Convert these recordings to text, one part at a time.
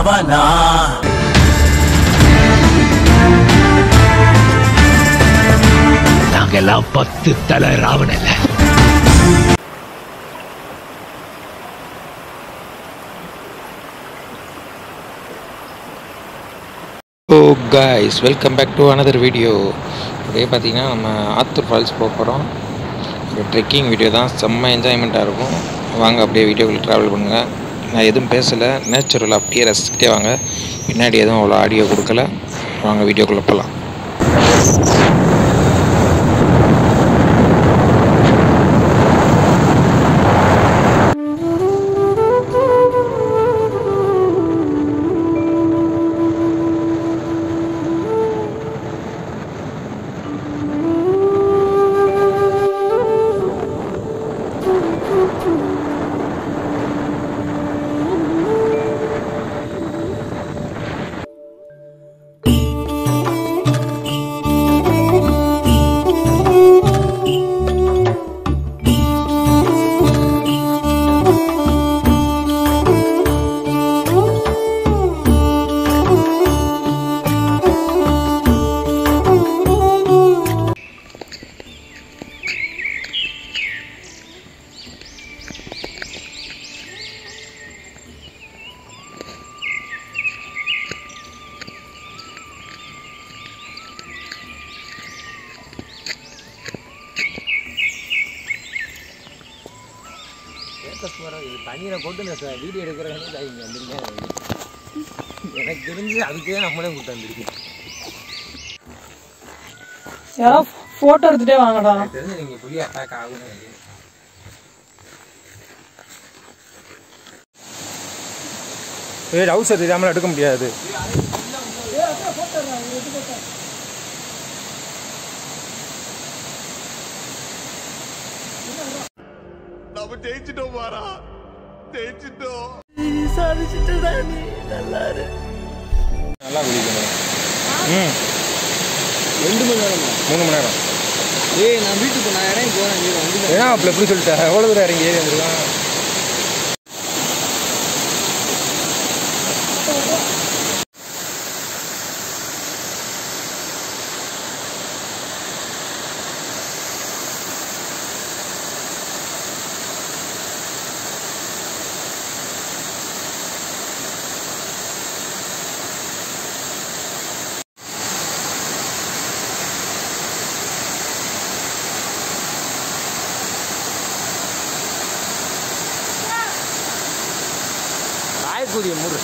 ராவணா நாங்கெல்லாம் பத்து தலை ராவணல்ல oh guys welcome back to another video அப்படியே பார்த்தீங்கன்னா நம்ம ஆத்தூர் ஃபால்ஸ் போக போகிறோம் ஒரு ட்ரெக்கிங் வீடியோ தான் செம்ம என்ஜாய்மெண்ட்டாக இருக்கும் வாங்க அப்படியே வீடியோக்குள்ளே ட்ராவல் பண்ணுங்கள் நான் எதுவும் பேசலை நேச்சுரல் அப்படியே ரசிக்கிட்டே வாங்க பின்னாடி எதுவும் அவ்வளோ ஆடியோ கொடுக்கல வாங்க வீடியோக்குள்ளே போகலாம் தண்ணியில் போட்டு இந்த வீடியோ எடுக்கிறவங்க இங்கே வந்துருங்க எனக்கு தெரிஞ்சு அதுக்கே நம்மளே கூட்டு வந்திருக்கேன் யாரோ போட்டோ எடுத்துட்டே வாங்கடா எனக்கு தெரிஞ்சு நீங்கள் புரிய அட்டாக் ஆகும்னு நினைக்கிறேன். ஏய் ஹவுஸ் தெரியாமல் எடுக்க முடியாது நல்லா குளிக்கணும் ம் ரெண்டு மணி நேரமா மூணு மணி நேரம் ஏய் நான் வீட்டுக்கு நான் இறங்கி போகிறேன் நீ வந்து ஏன்னா அப்படி எப்படி சொல்லிட்டேன் எவ்வளோ தூரம் இறங்கி ஏறி வந்துருக்கான் காயக்கூடிய மூடு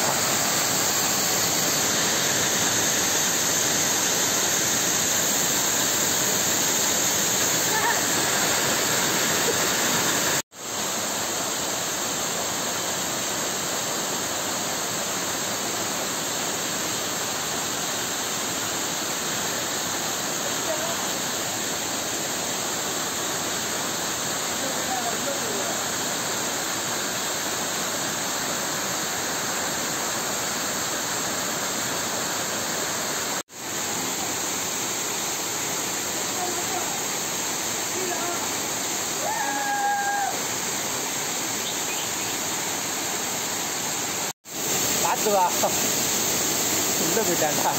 பார்த்து வா உள்ள போயிட்டாண்டா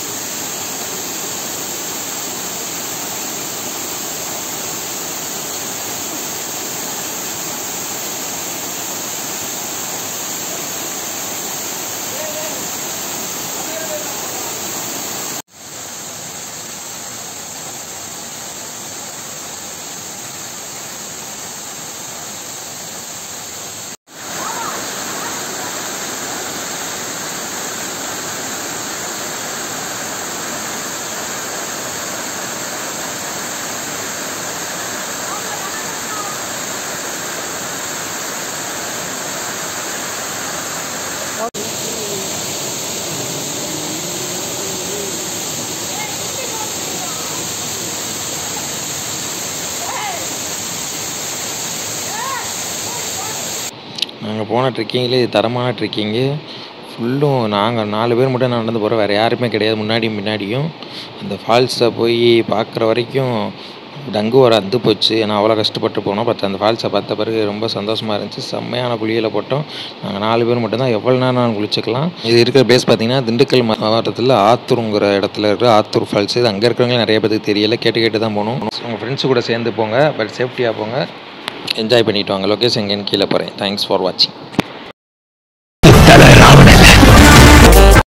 நாங்கள் போன ட்ரெக்கிங்லேயே இது தரமான ட்ரெக்கிங்கு ஃபுல்லும் நாங்கள் நாலு பேர் மட்டும் நடந்து போகிறோம் வேறு யாருமே கிடையாது முன்னாடியும் பின்னாடியும் அந்த ஃபால்ஸை போய் பார்க்குற வரைக்கும் டங்கு வர அந்து போச்சு ஏன்னா அவ்வளோ கஷ்டப்பட்டு போனோம் பட் அந்த ஃபால்ஸை பார்த்த பிறகு ரொம்ப சந்தோஷமாக இருந்துச்சு செம்மையான குளியலை போட்டோம் நாங்கள் நாலு பேர் மட்டும்தான் எவ்வளோ நேரம் குளிச்சுக்கலாம் இது இருக்கிற பிளேஸ் பார்த்தீங்கன்னா திண்டுக்கல் மாவட்டத்தில் ஆத்தூருங்கிற இடத்துல இருக்கிற ஆத்தூர் ஃபால்ஸ் இது அங்கே இருக்கிறவங்க நிறைய பேருக்கு தெரியல கேட்டு கேட்டு தான் போகணும் உங்கள் ஃப்ரெண்ட்ஸு கூட சேர்ந்து போங்க பட் சேஃப்டியாக போங்க என்ஜாய் பண்ணிட்டு வாங்க லொக்கேஷன் எங்கேன்னு கீழே போகிறேன் தேங்க்ஸ் ஃபார் வாட்சிங்